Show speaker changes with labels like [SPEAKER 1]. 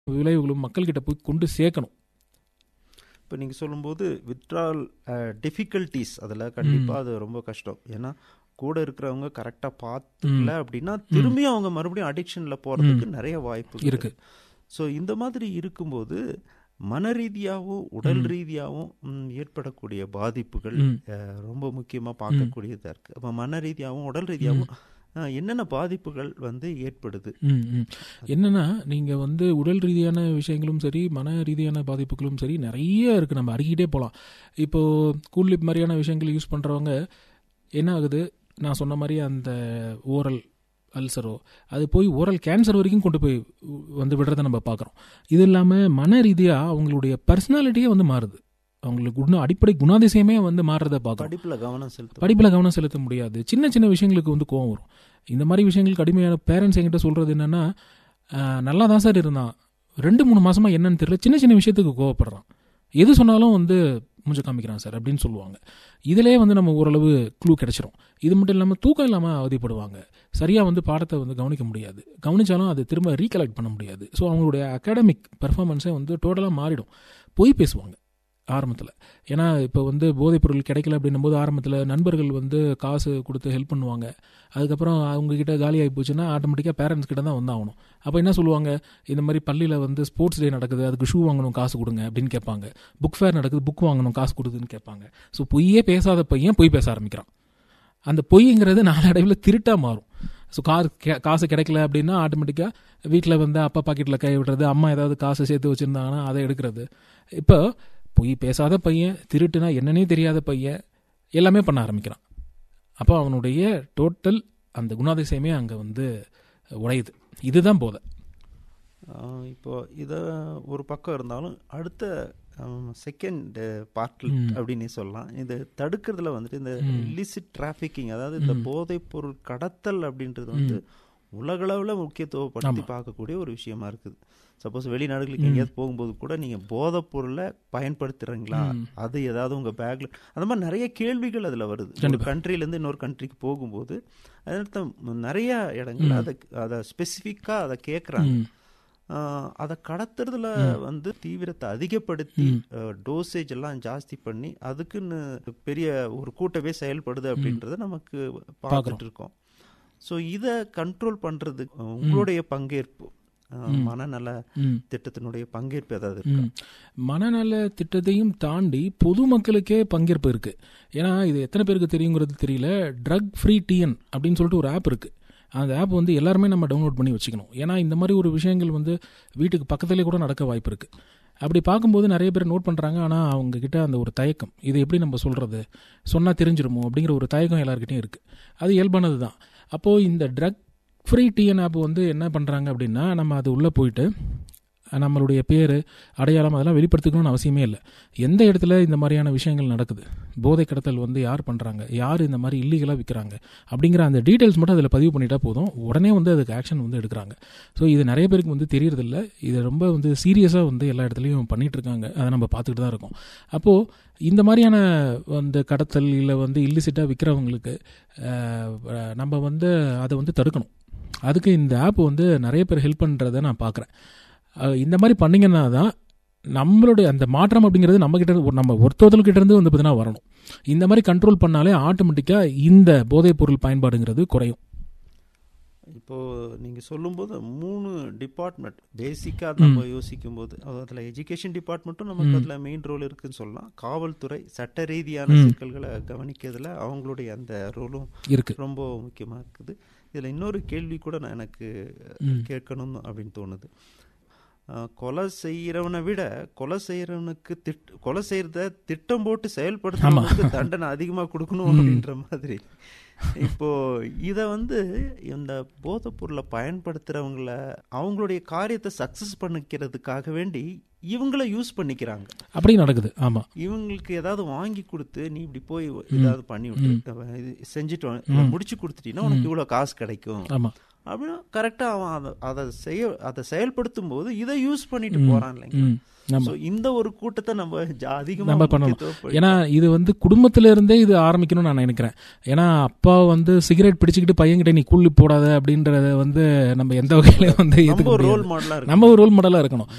[SPEAKER 1] விளைவுகளும் மக்கள்கிட்ட போய் கொண்டு சேர்க்கணும்
[SPEAKER 2] இப்போ நீங்கள் சொல்லும்போது வித்ட்ரால் டிஃபிகல்ட்டிஸ் அதில் கண்டிப்பாக அது ரொம்ப கஷ்டம் ஏன்னா கூட இருக்கிறவங்க கரெக்டாக பார்த்துக்கல அப்படின்னா திரும்பி அவங்க மறுபடியும் அடிக்ஷனில் போகிறதுக்கு நிறைய வாய்ப்பு
[SPEAKER 1] இருக்கு.
[SPEAKER 2] ஸோ இந்த மாதிரி இருக்கும்போது மன ரீதியாகவும் உடல் ரீதியாகவும் ம், ஏற்படக்கூடிய பாதிப்புகள்
[SPEAKER 1] ம்.
[SPEAKER 2] அஹ், ரொம்ப முக்கியமாக பார்க்கக்கூடியதாக இருக்குது அப்போ மன ரீதியாகவும் உடல் ரீதியாகவும் அஹ், என்னென்ன பாதிப்புகள் வந்து ஏற்படுது
[SPEAKER 1] ம், ம். என்னன்னா நீங்க வந்து உடல் ரீதியான விஷயங்களும் சரி மன ரீதியான பாதிப்புகளும் சரி நிறைய இருக்கு நம்ம அடுக்கிட்டே போகலாம் இப்போ கூலிப் மாதிரியான விஷயங்கள் யூஸ் பண்றவங்க என்ன ஆகுது நான் சொன்ன மாதிரி அந்த ஓரல் அல்சரோ அது போய் ஓரல் கேன்சர் வரைக்கும் கொண்டு போய் வந்து விடுறதை நம்ம பார்க்குறோம் இது இல்லாமல் மன ரீதியாக அவங்களுடைய பர்சனாலிட்டியே வந்து மாறுது அவங்களுக்கு குண அடிப்படை குணாதிசயமே வந்து மாறுறதை பார்க்குறோம்
[SPEAKER 2] படிப்பில் கவனம் செலுத்த
[SPEAKER 1] படிப்பில் கவனம் செலுத்த முடியாது சின்ன சின்ன விஷயங்களுக்கு வந்து கோவம் வரும் இந்த மாதிரி விஷயங்களுக்கு அடிமையான பேரண்ட்ஸ் என்கிட்ட சொல்கிறது என்னென்னா நல்லா தான் சார் இருந்தான் ரெண்டு மூணு மாசமா என்னன்னு தெரியல சின்ன சின்ன விஷயத்துக்கு கோவப்படுறான் எது சொன்னாலும் வந்து மூஞ்ச காமிக்கிறான் சார் அப்படின்னு சொல்லுவாங்க இதிலே வந்து நம்ம ஓரளவு க்ளூ கிடைச்சிரும் இது மட்டும் இல்லாமல் தூக்கம் இல்லாமல் அவதிப்படுவாங்க சரியாக வந்து பாடத்தை வந்து கவனிக்க முடியாது கவனிச்சாலும் அதை திரும்ப ரீகலெக்ட் பண்ண முடியாது ஸோ அவங்களுடைய அகாடமிக் பெர்ஃபார்மன்ஸே வந்து டோட்டலாக மாறிடும் பொய் பேசுவாங்க ஆரம்பத்தில் ஏன்னா இப்போ வந்து போதைப் பொருள் கிடைக்கல அப்படின்னும் போது ஆரம்பத்தில் நண்பர்கள் வந்து காசு கொடுத்து ஹெல்ப் பண்ணுவாங்க அதுக்கப்புறம் அவங்க கிட்ட காலி ஆகி போச்சுன்னா ஆட்டோமேட்டிக்காக பேரண்ட்ஸ் கிட்ட தான் வந்தாகணும் அப்போ என்ன சொல்லுவாங்க இந்த மாதிரி பள்ளியில் வந்து ஸ்போர்ட்ஸ் டே நடக்குது அதுக்கு ஷூ வாங்கணும் காசு கொடுங்க அப்படின்னு கேட்பாங்க புக் ஃபேர் நடக்குது புக் வாங்கணும் காசு கொடுதுன்னு கேட்பாங்க ஸோ பொய்யே பேசாத பையன் பொய் பேச ஆரம்பிக்கிறான் அந்த பொய்ங்கிறது நாளடைவில் திருட்டாக மாறும் ஸோ கார் காசு கிடைக்கல அப்படின்னா ஆட்டோமேட்டிக்காக வீட்டில் வந்து அப்பா பாக்கெட்டில் கை விடுறது அம்மா ஏதாவது காசு சேர்த்து வச்சுருந்தாங்கன்னா அதை எடுக்கிறது இப்போ பொய் பேசாத பையன் திருட்டுனா என்னன்னே தெரியாத பையன் எல்லாமே பண்ண ஆரம்பிக்கிறான் அப்போ அவனுடைய டோட்டல் அந்த குணாதிசயமே அங்கே வந்து உடையுது இதுதான் போதை
[SPEAKER 2] ஆஹ் இப்போ இதை ஒரு பக்கம் இருந்தாலும் அடுத்த செகண்ட் பார்ட்டில்
[SPEAKER 1] ம்.
[SPEAKER 2] அப்படின்னு சொல்லலாம் இது தடுக்கிறதுல வந்துட்டு இந்த illicit டிராஃபிக்கிங் அதாவது இந்த போதைப் பொருள் கடத்தல் அப்படின்றது வந்து உலகளவில் முக்கியத்துவப்படுத்தி பார்க்கக்கூடிய ஒரு விஷயமா இருக்குது சப்போஸ் வெளிநாடுகளுக்கு எங்கேயாவது போகும்போது கூட நீங்க போதைப் பொருளை பயன்படுத்துறீங்களா அது ஏதாவது உங்க பேக்ல அந்த மாதிரி நிறைய கேள்விகள் அதுல வருது ஒரு countryல இருந்து இன்னொரு கண்ட்ரிக்கு போகும்போது அதனால நிறைய இடங்கள் அதை அதை ஸ்பெசிஃபிக்கா அதை கேட்குறாங்க ஆஹ் அதை கடத்துறதுல வந்து தீவிரத்தை அதிகப்படுத்தி டோசேஜ் எல்லாம் ஜாஸ்தி பண்ணி அதுக்குன்னு பெரிய ஒரு கூட்டவே செயல்படுது அப்படின்றத நமக்கு பார்த்துட்டு இருக்கோம் ஸோ இதை கண்ட்ரோல் பண்றது உங்களுடைய பங்கேற்பு ஆஹ் மனநல
[SPEAKER 1] ம்.
[SPEAKER 2] திட்டத்தினுடைய பங்கேற்பு ஏதாவது இருக்கா
[SPEAKER 1] ம். மனநல திட்டத்தையும் தாண்டி பொதுமக்களுக்கே பங்கேற்பு இருக்கு ஏன்னா இது எத்தனை பேருக்கு தெரியுங்கிறது தெரியல ட்ரக் ஃப்ரீ டிஎன் அப்படின்னு சொல்லிட்டு ஒரு ஆப் இருக்கு அந்த ஆப் வந்து எல்லாருமே நம்ம டவுன்லோட் பண்ணி வச்சுக்கணும் ஏன்னா இந்த மாதிரி ஒரு விஷயங்கள் வந்து வீட்டுக்கு பக்கத்துலேயே கூட நடக்க வாய்ப்பு இருக்கு அப்படி பார்க்கும்போது நிறைய பேர் நோட் பண்ணுறாங்க ஆனால் அவங்க கிட்ட அந்த ஒரு தயக்கம் இது எப்படி நம்ம சொல்கிறது சொன்னால் தெரிஞ்சிருமோ அப்படிங்கிற ஒரு தயக்கம் எல்லாருக்கிட்டையும் இருக்குது அது இயல்பானது தான் அப்போது இந்த ட்ரக் ஃப்ரீ டிஎன் ஆப் வந்து என்ன பண்ணுறாங்க அப்படின்னா நம்ம அது உள்ளே போயிட்டு நம்மளுடைய பேர் அடையாளம் அதெல்லாம் வெளிப்படுத்திக்கணும்னு அவசியமே இல்லை எந்த இடத்துல இந்த மாதிரியான விஷயங்கள் நடக்குது போதை கடத்தல் வந்து யார் பண்ணுறாங்க யார் இந்த மாதிரி இல்லீகலாக விற்கிறாங்க அப்படிங்கிற அந்த டீட்டெயில்ஸ் மட்டும் அதில் பதிவு பண்ணிட்டா போதும் உடனே வந்து அதுக்கு ஆக்ஷன் வந்து எடுக்கிறாங்க ஸோ இது நிறைய பேருக்கு வந்து தெரியறதில்ல இது ரொம்ப வந்து சீரியஸாக வந்து எல்லா இடத்துலையும் பண்ணிட்டு இருக்காங்க அதை நம்ம பார்த்துக்கிட்டு தான் இருக்கோம் அப்போது இந்த மாதிரியான வந்து கடத்தல் இல்லை வந்து இல்லிசிட்டாக விற்கிறவங்களுக்கு அஹ், நம்ம வந்து அதை வந்து தடுக்கணும் அதுக்கு இந்த ஆப் வந்து நிறைய பேர் ஹெல்ப் பண்ணுறதை நான் பார்க்குறேன் அஹ் இந்த மாதிரி பண்ணிங்கன்னா தான் நம்மளுடைய அந்த மாற்றம் அப்படிங்கிறது நம்ம கிட்ட இருந்து- நம்ம ஒருத்தொருத்தர்கிட்ட இருந்து வந்து பார்த்தீங்கன்னா வரணும் இந்த மாதிரி கண்ட்ரோல் பண்ணாலே ஆட்டோமேட்டிக்காக இந்த போதைப் பொருள் பயன்பாடுங்கிறது குறையும்
[SPEAKER 2] இப்போ நீங்க சொல்லும்போது மூணு டிபார்ட்மெண்ட் பேசிக்கா நம்ம யோசிக்கும் போது அதுல எஜுகேஷன் டிபார்ட்மெண்ட்டும் நமக்கு அதுல மெயின் ரோல் இருக்குன்னு சொல்லலாம் காவல்துறை சட்ட ரீதியான சிக்கல்களை கவனிக்கிறதுல அவங்களுடைய அந்த ரோலும்
[SPEAKER 1] இருக்கு
[SPEAKER 2] ரொம்ப முக்கியமா இருக்குது இதுல இன்னொரு கேள்வி கூட நான் எனக்கு கேட்கணும் அப்படின்னு தோணுது அஹ், கொலை செய்யறவனை விட கொலை செய்யறவனுக்கு திட் கொலை செய்யறத திட்டம் போட்டு செயல்படுத்துறவனுக்கு தண்டனை அதிகமா கொடுக்கணும் அப்படின்ற மாதிரி இப்போ இத வந்து இந்த போதைப் பொருளை பயன்படுத்துறவங்கள அவங்களுடைய காரியத்தை சக்சஸ் பண்ணிக்கிறதுக்காக வேண்டி இவங்கள யூஸ் பண்ணிக்கிறாங்க
[SPEAKER 1] அப்படி நடக்குது ஆமாம்
[SPEAKER 2] இவங்களுக்கு ஏதாவது வாங்கி கொடுத்து நீ இப்படி போய் ஏதாவது பண்ணி விட்டு இது செஞ்சுட்டு வா- இதை முடிச்சு கொடுத்துட்டீங்கன்னா உனக்கு இவ்வளவு காசு கிடைக்கும்
[SPEAKER 1] ஆமாம்
[SPEAKER 2] அப்படின்னா கரெக்டா அவன் அதை அதை செய்ய அதை செயல்படுத்தும் போது இதை யூஸ் பண்ணிட்டு போறான் இல்லைங்க
[SPEAKER 1] ம் ஆமாம்
[SPEAKER 2] So, இந்த ஒரு கூட்டத்தை நம்ம ஜா- அதிகமா
[SPEAKER 1] நம்ம பண்ணணும்
[SPEAKER 2] முக்கியத்துவப்படுத்தி-
[SPEAKER 1] ஏன்னா இது வந்து குடும்பத்துல இருந்தே இது ஆரம்பிக்கணும்னு நான் நினைக்கிறேன் ஏன்னா அப்பா வந்து சிகரெட் பிடிச்சிக்கிட்டு பையன்கிட்ட நீ கூள்ளி போடாத அப்படின்றத வந்து நம்ம எந்த வகையில வந்து
[SPEAKER 2] நம்ம
[SPEAKER 1] ஏத்துக்க
[SPEAKER 2] ஒரு ரோல்
[SPEAKER 1] முடியாது.
[SPEAKER 2] மாடலா இருக்கு
[SPEAKER 1] நம்ம ஒரு ரோல் மாடலாக இருக்கணும்